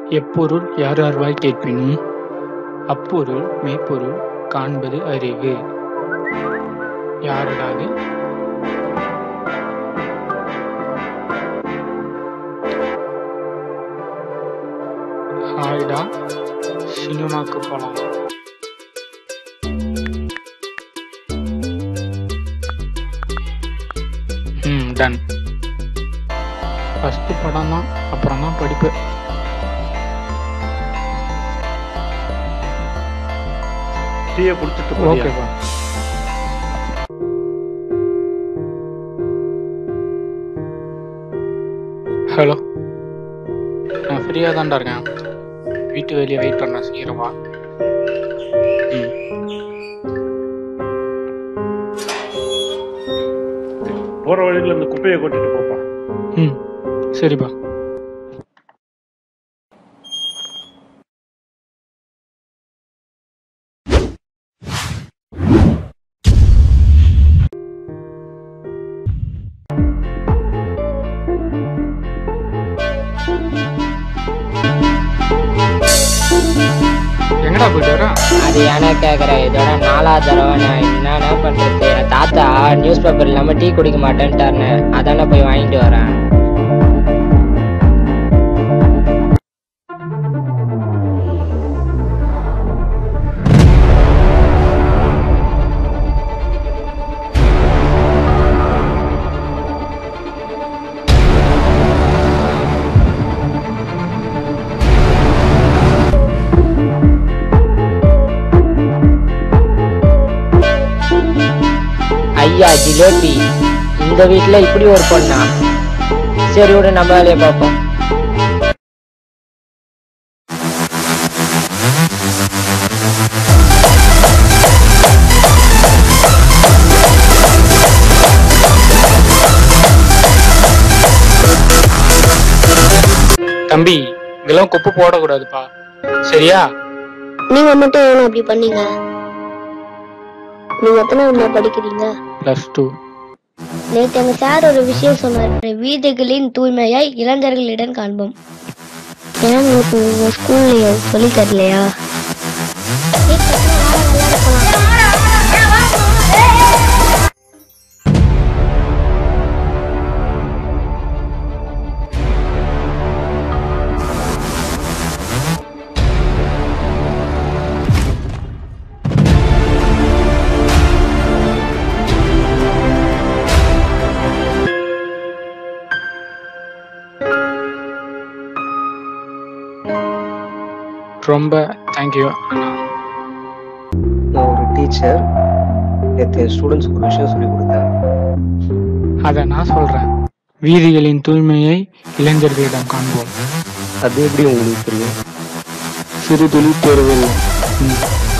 எப்பொருள் யாரார்வாய் கேட்பினும் அப்பொருள் மெய்ப்பொருள் காண்பது அறிவு யாரடா அது ஹாய்டா சினிமாக்கு போலாம் ம் டன் ஃபஸ்ட்டு படம் தான் அப்புறம் தான் படிப்பு டீயை குடிச்சிட்டு போறியா? ஓகேப்பா ஹலோ நான் ஃப்ரீயாக தான்டா இருக்கேன் வீட்டு வெளியே வெயிட் பண்ணேன் சீக்கிரமா ம் போற வழியில இந்த குப்பையை கொட்டிட்டு போப்பா ம் சரிப்பா எங்கடா போயிட்டு வர அது ஏன்னா கேட்குறேன் இதோட நாலாவது தடவை நான் என்னென்ன பண்ணுறது என் தாத்தா நியூஸ் பேப்பர் இல்லாமல் டீ குடிக்க மாட்டேன்ட்டாருன்னு அதானே போய் வாங்கிட்டு வரேன் ஐயா ஜிலேபி இந்த வீட்டில் இப்படி ஒரு பொண்ணா சரி விட நம்ம வேலையை பார்ப்போம் தம்பி இதெல்லாம் குப்பை போடக்கூடாதுப்பா சரியா நீங்க மட்டும் ஏன் அப்படி பண்ணீங்க நீங்க எத்தனை என்ன படிக்கிறீங்க ப்ளஸ் டூ நேற்று எங்க சார் ஒரு விஷயம் சொன்னார் வீடுகளின் தூய்மையை இளைஞர்களிடம் காண்போம் ஏன் உங்களுக்கு உங்க ஸ்கூல்ல சொல்லி தரலையா ரொம்ப தேங்க்யூ அண்ணா நான் ஒரு டீச்சர் நேற்று என் ஸ்டூடெண்ட்ஸ்க்கு ஒரு விஷயம் சொல்லி கொடுத்தேன் அதை நான் சொல்றேன் வீதிகளின் தூய்மையை இளைஞர்களிடம் காண்போம் அது எப்படி உங்களுக்கு தெரியும் சிறு துளி தேர்வில் ம்